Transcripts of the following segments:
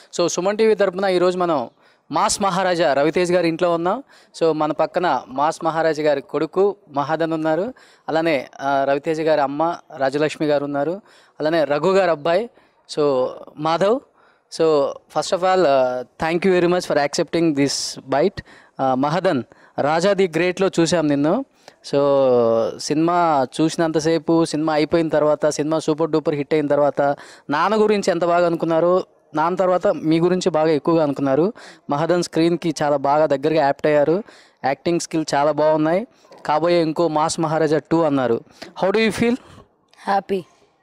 So Suman TV తరపున ఈరోజు మనం మాస్ మహారాజా రవితేజ్ గారి ఇంట్లో ఉన్నాం సో మన పక్కన మాస్ మహారాజా గారి కొడుకు మహాదన్ ఉన్నారు అలానే ఆ, రవితేజ్ గారి అమ్మ రాజలక్ష్మి గారు ఉన్నారు అలానే రఘు గారు అబ్బాయి so Madhav so first of all thank you very much for accepting this bite Mahadhan Raja the గ్రేట్లో చూసాం నిన్ను సో సినిమా చూసినంతసేపు సినిమా అయిపోయిన తర్వాత సినిమా సూపర్ డూపర్ హిట్ అయిన తర్వాత నాన్న గురించి ఎంత బాగా అనుకున్నారు నాన్న తర్వాత మీ గురించి బాగా ఎక్కువగా అనుకున్నారు మహదన్ స్క్రీన్కి చాలా బాగా దగ్గరగా యాప్ట్ అయ్యారు యాక్టింగ్ స్కిల్ చాలా బాగున్నాయి కాబోయే ఇంకో మాస్ మహారాజా టూ అన్నారు how do you feel happy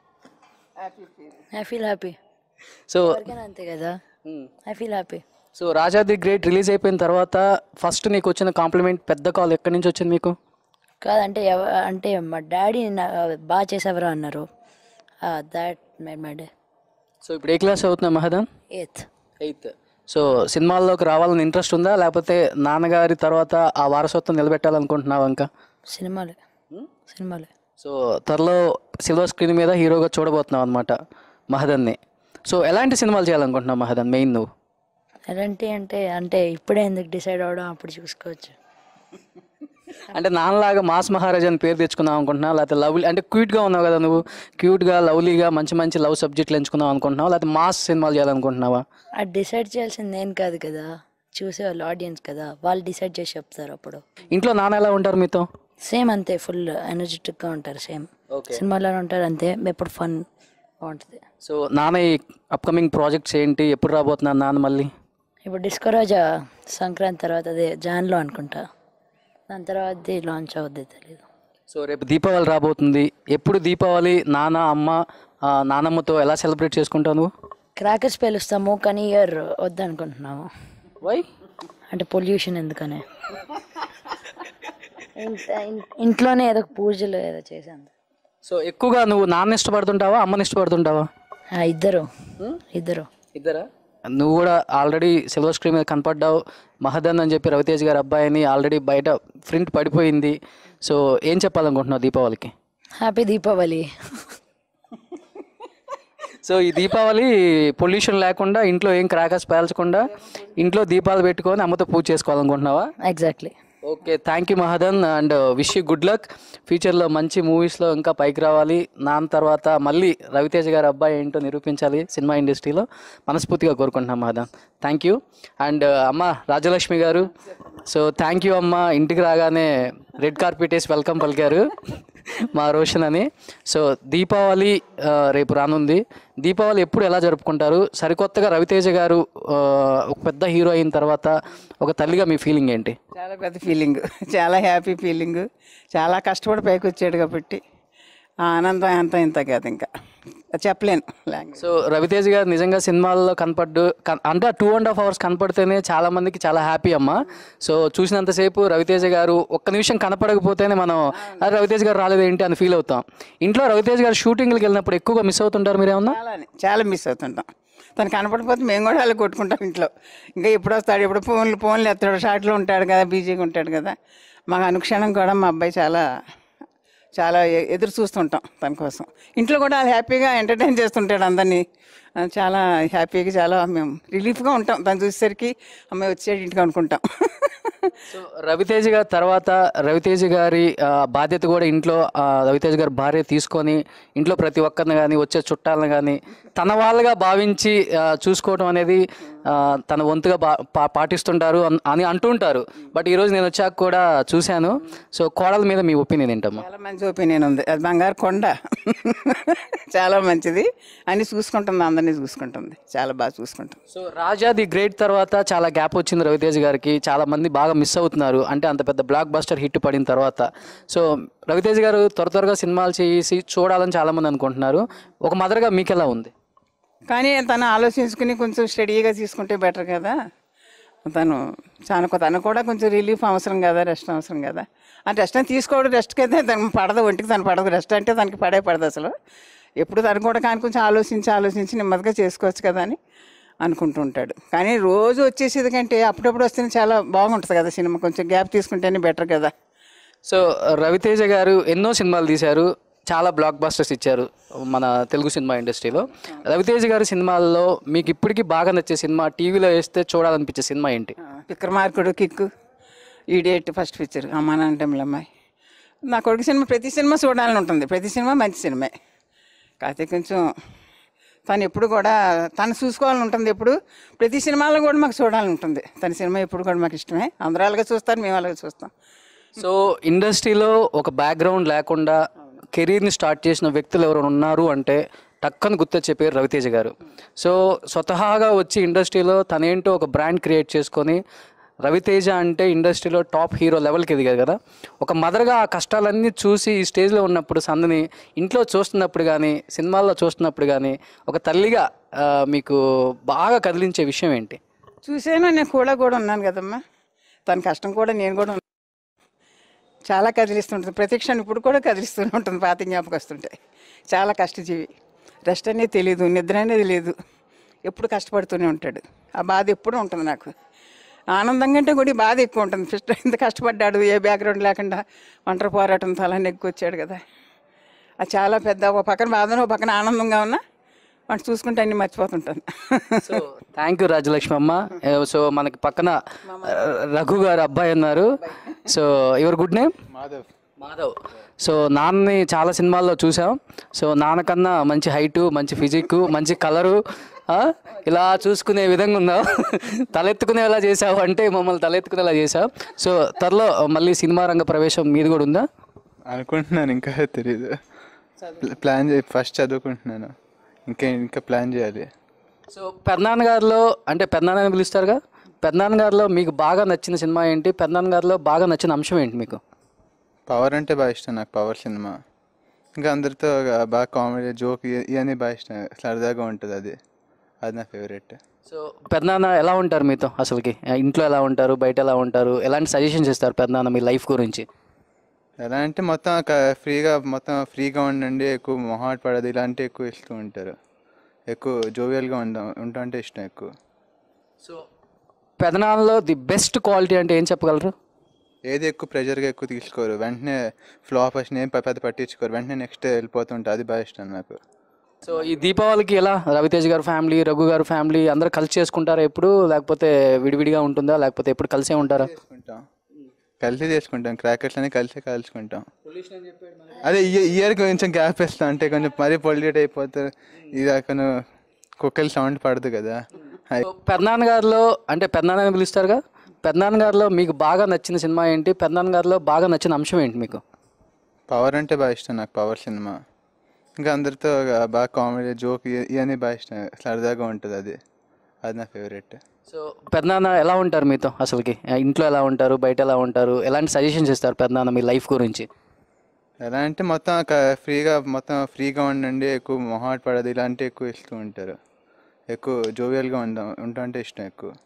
I feel happy so ఎవరికైనా అంతే కదా I feel happy so Raja the great release అయిపోయిన తర్వాత ఫస్ట్ నీకు వచ్చిన కాంప్లిమెంట్ పెద్ద కాల్ ఎక్కడి నుంచి వచ్చింది మీకు కాదంటే ఎవ- అంటే మా డాడీ నా- బాగా చేసేవరా అన్నారు that made my day so ఇప్పుడు ఏ క్లాస్ అవుతున్నా మహదన్ ఎయిత్ ఎయిత్ సో సినిమాల్లోకి రావాలని ఇంట్రెస్ట్ ఉందా లేకపోతే నాన్నగారి తర్వాత ఆ వారసత్వం నిలబెట్టాలనుకుంటున్నావా ఇంకా సినిమాలే సినిమాలే సో త్వరలో సిల్వర్ స్క్రీన్ మీద హీరోగా చూడబోతున్నావు అనమాట మహదన్ని సో ఎలాంటి సినిమాలు చేయాలనుకుంటున్నావు మహదన్ మెయిన్ నువ్వు ఎలాంటి అంటే అంటే ఇప్పుడే ఎందుకు డిసైడ్ అవ్వడం అప్పుడు చూసుకోవచ్చు అంటే నాన్నలాగా మాస్ మహారాజా అని పేరు తెచ్చుకుందాం అనుకుంటున్నావు లేకపోతే లవ్లీ అంటే క్యూట్గా ఉన్నావు కదా నువ్వు క్యూట్గా లవ్లీగా మంచి మంచి లవ్ సబ్జెక్టులు ఎంచుకుందాం అనుకుంటున్నావా లేకపోతే మాస్ సినిమాలు చేయాలనుకుంటున్నావా అది డిసైడ్ చేయాల్సింది నేను కాదు కదా చూసేవాళ్ళు ఆడియన్స్ కదా వాళ్ళు డిసైడ్ చేసి చెప్తారు అప్పుడు ఇంట్లో నాన్న ఎలా ఉంటారు మీతో సేమ్ అంతే ఫుల్ ఎనర్జెటిక్గా ఉంటారు సేమ్ ఓకే సినిమాలో ఉంటారు అంతే ఎప్పుడు ఫన్ బాగుంటుంది సో నాన్న ఈ అప్కమింగ్ ప్రాజెక్ట్స్ ఏంటి ఎప్పుడు రాబోతున్నాను నాన్న మళ్ళీ ఇప్పుడు డిస్కో రోజా సంక్రాంతి తర్వాత అదే జాన్లో అనుకుంటా దాని తర్వాత లాంచ్ అవుద్ది తెలియదు సో రేపు దీపావళి రాబోతుంది ఎప్పుడు దీపావళి నాన్న అమ్మ ఆ, నానమ్మతో ఎలా సెలబ్రేట్ చేసుకుంటావు నువ్వు క్రాకర్స్ పేలుస్తాము కానీ ఇయర్ వద్దనుకుంటున్నాము వై అంటే పొల్యూషన్ ఎందుకనే ఇంత- ఇన్- ఇంట్లోనే ఏదో ఒక పూజలు ఏదో చేశాను సో ఎక్కువగా నువ్వు నాన్న ఇష్టపడుతుంటావా అమ్మని ఇష్టపడుతుంటావా ఆ, ఇద్దరు ఇద్దరు ఇద్దరా నువ్వు కూడా ఆల్రెడీ సిల్వర్ స్క్రీన్ మీద కనపడ్డావు మహదన్ అని చెప్పి రవితేజ్ గారి అబ్బాయిని ఆల్రెడీ బయట ప్రింట్ పడిపోయింది సో ఏం చెప్పాలనుకుంటున్నావు దీపావళికి హ్యాపీ దీపావళి సో ఈ దీపావళి పొల్యూషన్ లేకుండా ఇంట్లో ఏం క్రాకర్స్ పేల్చకుండా ఇంట్లో దీపాలు పెట్టుకొని అమ్మతో పూజ చేసుకోవాలనుకుంటున్నావా exactly okay thank you Mahadhan and wish you good luck ఫ్యూచర్లో మంచి మూవీస్లో ఇంకా పైకి రావాలి నాన్న తర్వాత మళ్ళీ రవితేజ గారి అబ్బాయి ఏంటో నిరూపించాలి సినిమా ఇండస్ట్రీలో మనస్ఫూర్తిగా కోరుకుంటున్నాం మహదన్ థ్యాంక్ యూ అండ్ అమ్మ రాజలక్ష్మి గారు సో థ్యాంక్ యూ అమ్మ ఇంటికి రాగానే రెడ్ కార్పెట్ వేసి వెల్కమ్ పలికారు మా రోషన్ అని సో దీపావళి ఆ, రేపు రానుంది దీపావళి ఎప్పుడు ఎలా జరుపుకుంటారు సరికొత్తగా రవితేజ గారు ఆ, ఒక పెద్ద హీరో అయిన తర్వాత ఒక తల్లిగా మీ ఫీలింగ్ ఏంటి చాలా పెద్ద ఫీలింగ్ చాలా హ్యాపీ ఫీలింగ్ చాలా కష్టపడి పైకి వచ్చాడు కాబట్టి ఆ ఆనందం అంత ఇంత కాదు ఇంకా చెప్పలేను లాంగ్వేజ్ సో రవితేజ్ గారు నిజంగా సినిమాల్లో కనపడ్డు కన్- అంటే టూ అండ్ హాఫ్ అవర్స్ కనపడితేనే చాలా మందికి చాలా హ్యాపీ అమ్మ సో చూసినంతసేపు రవితేజ గారు ఒక్క నిమిషం కనపడకపోతేనే మనం "అరే, రవితేజ్ గారు రాలేదు ఏంటి అని ఫీల్ అవుతాం ఇంట్లో రవితేజ్ గారు షూటింగ్కి వెళ్ళినప్పుడు ఎక్కువగా మిస్ అవుతుంటారు మీరేమన్నా చాలానే చాలా మిస్ అవుతుంటాం తను కనపడిపోతే మేము కూడా అలా కొట్టుకుంటాం ఇంట్లో ఇంకా ఎప్పుడు వస్తాడు ఇప్పుడు ఫోన్లు ఫోన్లు ఎత్తాడు షార్ట్లో ఉంటాడు కదా బిజీగా ఉంటాడు కదా మాకు అనుక్షణం కూడా మా అబ్బాయి చాలా చాలా ఎ- ఎదురు చూస్తుంటాం తన కోసం ఇంట్లో కూడా వాళ్ళు హ్యాపీగా ఎంటర్టైన్ చేస్తుంటాడు అందరినీ ఆ, చాలా హ్యాపీగా చాలా మేము రిలీఫ్గా ఉంటాం తను చూసేసరికి అమ్మాయి వచ్చేటి ఇంటికి అనుకుంటాం సో రవితేజ్ గారి తర్వాత రవితేజ్ గారి ఆ, బాధ్యత కూడా ఇంట్లో ఆ, రవితేజ్ గారి భార్య తీసుకొని ఇంట్లో ప్రతి ఒక్కరిని కానీ వచ్చే చుట్టాలను కానీ తన వాళ్ళగా భావించి ఆ, చూసుకోవడం అనేది ఆ, తన వంతుగా బా పా- పాటిస్తుంటారు అన్- అని అంటుంటారు బట్ ఈరోజు నేను వచ్చాక కూడా చూశాను సో కోడల మీద మీ ఒపీనియన్ ఏంటమ్మా చాలా మంచి ఒపీనియన్ ఉంది అది బంగారు కొండ చాలా మంచిది అన్ని చూసుకుంటుంది అందరినీ చూసుకుంటుంది చాలా బాగా చూసుకుంటుంది సో రాజా ది గ్రేట్ తర్వాత చాలా గ్యాప్ వచ్చింది రవితేజ్ గారికి చాలా మంది బాగా మిస్ అవుతున్నారు అంటే అంత పెద్ద బ్లాక్ బస్టర్ హిట్ పడిన తర్వాత సో రవితేజ్ గారు త్వర త్వరగా సినిమాలు చేసి చూడాలని చాలా మంది అనుకుంటున్నారు ఒక మదర్గా మీకు ఎలా ఉంది కానీ తను ఆలోచించుకుని కొంచెం స్టడీగా తీసుకుంటే బెటర్ కదా తను చాలా తను కూడా కొంచెం రిలీఫ్ అవసరం కదా రెస్ట్ అవసరం కదా ఆ రెస్ట్ అని తీసుకోవడం రెస్ట్కి అయితే తనకు పడదు ఒంటికి తను పడదు రెస్ట్ అంటే తనకి పడే పడదు అసలు ఎప్పుడు తను కూడా కానీ కొంచెం ఆలోచించి ఆలోచించి నెమ్మదిగా చేసుకోవచ్చు కదా అని అనుకుంటుంటాడు కానీ రోజు వచ్చేసేది కంటే అప్పుడప్పుడు వస్తేనే చాలా బాగుంటుంది కదా సినిమా కొంచెం గ్యాప్ తీసుకుంటేనే బెటర్ కదా సో రవితేజ గారు ఎన్నో సినిమాలు తీశారు చాలా బ్లాక్ బస్టర్స్ ఇచ్చారు మన తెలుగు సినిమా ఇండస్ట్రీలో రవితేజ్ గారి సినిమాల్లో మీకు ఇప్పటికీ బాగా నచ్చే సినిమా టీవీలో వేస్తే చూడాలనిపించే సినిమా ఏంటి Vikramarkudu Kick Idiot first picture Amma Nanna అమ్మాయి నా కొడుకు సినిమా ప్రతి సినిమా చూడాలని ఉంటుంది ప్రతి సినిమా మంచి సినిమే కాకపోతే కొంచెం తను ఎప్పుడు కూడా తను చూసుకోవాలని ఉంటుంది ఎప్పుడు ప్రతి సినిమాలో కూడా మాకు చూడాలని ఉంటుంది తన సినిమా ఎప్పుడు కూడా మాకు ఇష్టమే అందరూ అలాగే చూస్తారు మేము అలాగే చూస్తాం సో ఇండస్ట్రీలో ఒక బ్యాక్గ్రౌండ్ లేకుండా కెరీర్ని స్టార్ట్ చేసిన వ్యక్తులు ఎవరు ఉన్నారు అంటే టక్కని గుర్తొచ్చే పేరు రవితేజ గారు సో స్వతహాగా వచ్చి ఇండస్ట్రీలో తనేంటో ఒక బ్రాండ్ క్రియేట్ చేసుకొని రవితేజ అంటే ఇండస్ట్రీలో టాప్ హీరో లెవెల్కి ఎదిగారు కదా ఒక మదర్గా ఆ కష్టాలన్నీ చూసి ఈ స్టేజ్లో ఉన్నప్పుడు సందని ఇంట్లో చూస్తున్నప్పుడు కానీ సినిమాల్లో చూస్తున్నప్పుడు కానీ ఒక తల్లిగా ఆ, మీకు బాగా కదిలించే విషయం ఏంటి చూసాను నేను కూడా కూడా ఉన్నాను కదమ్మా తన కష్టం కూడా నేను కూడా ఉన్నాను. చాలా కదిలిస్తుంటుంది ప్రతిక్షణ ఇప్పుడు కూడా కదిలిస్తూనే ఉంటుంది పాత జ్ఞాపకం వస్తుంటే చాలా కష్టజీవి రెస్ట్ అనేది తెలియదు నిద్ర అనేది లేదు ఎప్పుడు కష్టపడుతూనే ఉంటాడు ఆ బాధ ఎప్పుడూ ఉంటుంది నాకు ఆనందం కంటే కూడా ఈ బాధ ఎక్కువ ఉంటుంది ఫస్ట్ ఎంత కష్టపడ్డాడు ఏ బ్యాక్గ్రౌండ్ లేకుండా ఒంటరి పోరాటంతో అలా నెగ్గుకొచ్చాడు కదా అది చాలా పెద్ద ఒక పక్కన బాధను ఒక పక్కన ఆనందంగా ఉన్నా వాటి చూసుకుంటే అన్ని మర్చిపోతుంటాను so thank you Rajalakshmi amma ఏ, సో మనకి పక్కన ఆ, రఘు గారు అబ్బాయి ఉన్నారు so your good name Madhav Madhav so నాన్నని చాలా సినిమాల్లో చూసాం సో నాన్నకన్నా మంచి హైటు మంచి ఫిజిక్ మంచి కలరు ఇలా చూసుకునే విధంగా ఉన్నావు తలెత్తుకునేలా చేసావు అంటే మమ్మల్ని తలెత్తుకునేలా చేసావు సో త్వరలో మళ్ళీ సినిమా రంగ ప్రవేశం మీది కూడా ఉందా అనుకుంటున్నాను ఇంకా తెలియదు ప్ల- ప్లాన్ చే ఫస్ట్ చదువుకుంటున్నాను ఇంకా ఇంకా ప్లాన్ చేయాలి సో పెద్దనాన్న గారిలో అంటే పెద్దనాన్న అని పిలుస్తారుగా పెద్దనాన్న గారిలో మీకు బాగా నచ్చిన సినిమా ఏంటి పెద్దనాన్న గారిలో బాగా నచ్చిన అంశం ఏంటి మీకు పవర్ అంటే బాగా ఇష్టం నాకు పవర్ సినిమా ఇంకా అందరితో బాగా కామెడీ జోక్ ఇవన్నీ బాగా ఇష్టం సరదాగా ఉంటుంది అది అది నా ఫేవరెట్ సో పెద్దనాన్న ఎలా ఉంటారు మీతో అసలుకి ఇంట్లో ఎలా ఉంటారు బయట ఎలా ఉంటారు ఎలాంటి సజెషన్స్ ఇస్తారు పెద్దనాన్న మీ లైఫ్ గురించి ఎలా అంటే మొత్తం క- ఫ్రీగా మొత్తం ఫ్రీగా ఉండండి ఎక్కువ మొహాట్ పడదు ఇలాంటి ఎక్కువ ఇస్తూ ఉంటారు ఎక్కువ జోవియల్గా ఉండ ఉంటా అంటే ఇష్టం ఎక్కువ సో పెదనాన్నలో ది బెస్ట్ క్వాలిటీ అంటే ఏం చెప్పగలరు ఏది ఎక్కువ ప్రెషర్గా ఎక్కువ తీసుకోరు వెంటనే ఫ్లాప్ వచ్చిన ఏం పె- పెద్ద పట్టించుకోరు వెంటనే నెక్స్ట్ వెళ్ళిపోతుంటా అది బాగా ఇష్టం నాకు సో ఈ దీపావళికి ఎలా రవితేజ్ గారు ఫ్యామిలీ రఘు గారు ఫ్యామిలీ అందరూ కలిసి చేసుకుంటారా ఎప్పుడు లేకపోతే విడివిడిగా ఉంటుందా లేకపోతే ఎప్పుడు కలిసే ఉంటారా చేసుకుంటాం కలిసి చేసుకుంటాం క్రాకర్స్ అని కలిసి కలుసుకుంటాం అదే ఇయర్ కొంచెం గ్యాప్ ఇస్తాం అంటే కొంచెం మరీ పొల్యూట్ అయిపోతారు ఇది కొంచెం కుక్కలు సౌండ్ పడదు కదా అయ్- సో పెద్దనాన్న గారిలో అంటే పెద్దనాన్న అని పిలుస్తారుగా పెద్దనాన్న గారిలో మీకు బాగా నచ్చిన సినిమా ఏంటి పెద్దనాన్న గారిలో బాగా నచ్చిన అంశం ఏంటి మీకు పవర్ అంటే బాగా ఇష్టం నాకు పవర్ సినిమా ఇంకా అందరితో బాగా కామెడీ జోక్ ఇవన్నీ బాగా ఇష్టం సరదాగా ఉంటుంది అది అది నా ఫేవరెట్ సో పెద్దనాన్న ఎలా ఉంటారు మీతో అసలుకి ఇంట్లో ఎలా ఉంటారు బయట ఎలా ఉంటారు ఎలాంటి సజెషన్స్ ఇస్తారు పెద్దనాన్న మీ లైఫ్ గురించి ఎలా అంటే మొత్తం క- ఫ్రీగా మొత్తం ఫ్రీగా ఉండండి ఎక్కువ మొహాట్ పడదు ఇలాంటి ఎక్కువ ఇస్తూ ఉంటారు ఎక్కువ జోవియల్గా ఉండ ఉంటా అంటే ఇష్టం ఎక్కువ